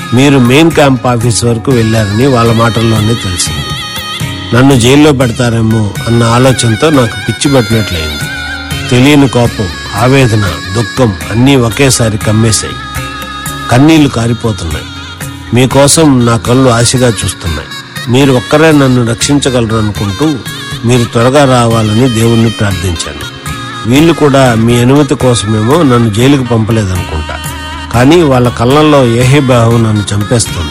మీరు main camp office వరకు వెళ్లారని వాళ్ళ మాటల్లోనే తెలిసింది నన్ను జైల్లో పెడతారేమో అన్న ఆలోచనతో నాకు పిచ్చి పట్టినట్లయింది తెలియని కోపం ఆవేదన దుఃఖం అన్నీ ఒకేసారి కమ్మేశాయి కన్నీళ్లు కారిపోతున్నాయి మీకోసం నా కళ్ళు ఆశగా చూస్తున్నాయి మీరు ఒక్కరే నన్ను రక్షించగలరు అనుకుంటూ మీరు త్వరగా రావాలని దేవుణ్ణి ప్రార్థించాను వీళ్ళు కూడా మీ అనుమతి కోసమేమో నన్ను జైలుకు పంపలేదనుకుంటా కానీ వాళ్ళ కళ్ళల్లో ఏహీభావం నన్ను చంపేస్తుంది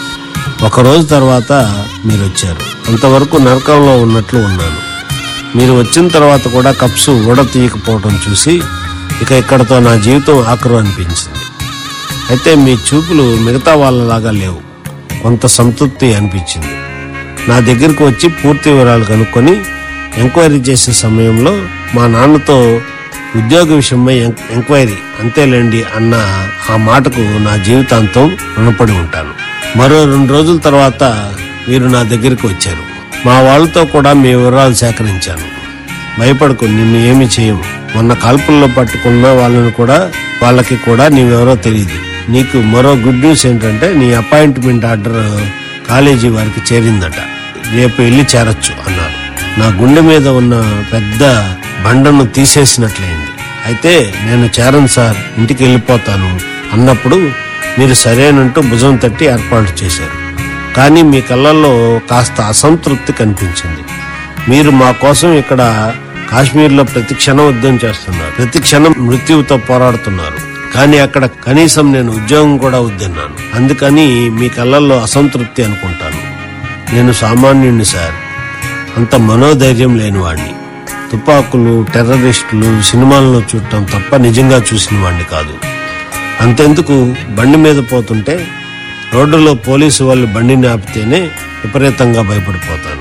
ఒక రోజు తర్వాత మీరు వచ్చారు అంతవరకు నరకంలో ఉన్నట్లు ఉన్నాను మీరు వచ్చిన తర్వాత కూడా కప్సు ఊడ తీయకపోవడం చూసి ఇక ఇక్కడతో నా జీవితం ఆఖరు అనిపించింది అయితే మీ చూపులు మిగతా వాళ్ళలాగా లేవు కొంత సంతృప్తి అనిపించింది నా దగ్గరకు వచ్చి పూర్తి వివరాలు కనుక్కొని ఎంక్వైరీ చేసే సమయంలో మా నాన్నతో ఉద్యోగ విషయమై ఎం- ఎంక్వైరీ అంతేలేండి అన్న ఆ మాటకు నా జీవితాంతం రుణపడి ఉంటాను మరో రెండు రోజుల తర్వాత మీరు నా దగ్గరికి వచ్చారు మా వాళ్ళతో కూడా మీ వివరాలు సేకరించాను భయపడకు నిన్ను ఏమి చేయము మొన్న కాల్పుల్లో పట్టుకున్న వాళ్ళని కూడా వాళ్ళకి కూడా నీవెవరో తెలియదు నీకు మరో గుడ్ న్యూస్ ఏంటంటే నీ అపాయింట్మెంట్ ఆర్డర్ కాలేజీ వారికి చేరిందట రేపు వెళ్ళి చేరొచ్చు అన్నారు నా గుండె మీద ఉన్న పెద్ద బండను తీసేసినట్లయింది అయితే నేను చేరను సార్ ఇంటికి వెళ్ళిపోతాను అన్నప్పుడు మీరు సరేనంటూ భుజం తట్టి ఏర్పాటు చేశారు కానీ మీ కళ్ళల్లో కాస్త అసంతృప్తి కనిపించింది మీరు మా కోసం ఇక్కడ కాశ్మీర్లో ప్రతి క్షణం యుద్ధం చేస్తున్నారు ప్రతి క్షణం మృత్యువుతో పోరాడుతున్నారు కానీ అక్కడ కనీసం నేను ఉద్యోగం కూడా వద్దన్నాను అందుకని మీ కళ్ళల్లో అసంతృప్తి అనుకుంటాను నేను సామాన్యుణ్ణి సార్ అంత మనోధైర్యం లేనివాడిని తుపాకులు టెర్రరిస్టులు సినిమాలను చూడటం తప్ప నిజంగా చూసిన వాడిని కాదు అంతెందుకు బండి మీద పోతుంటే రోడ్డులో పోలీసు వాళ్ళు బండిని ఆపితేనే విపరీతంగా భయపడిపోతాను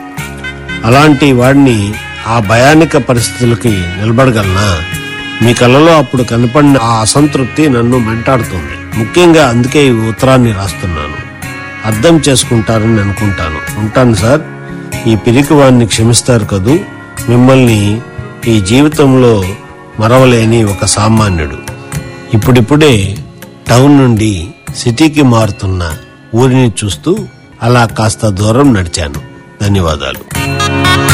అలాంటి వాడిని ఆ భయానిక పరిస్థితులకి నిలబడగలనా మీ కళ్ళలో అప్పుడు కనపడిన ఆ అసంతృప్తి నన్ను వెంటాడుతుంది ముఖ్యంగా అందుకే ఈ ఉత్తరాన్ని రాస్తున్నాను అర్థం చేసుకుంటారని అనుకుంటాను ఉంటాను సార్ ఈ పిరికి వాడిని క్షమిస్తారు కదూ మిమ్మల్ని ఈ జీవితంలో మరవలేని ఒక సామాన్యుడు ఇప్పుడిప్పుడే టౌన్ నుండి సిటీకి మారుతున్న ఊరిని చూస్తూ అలా కాస్త దూరం నడిచాను ధన్యవాదాలు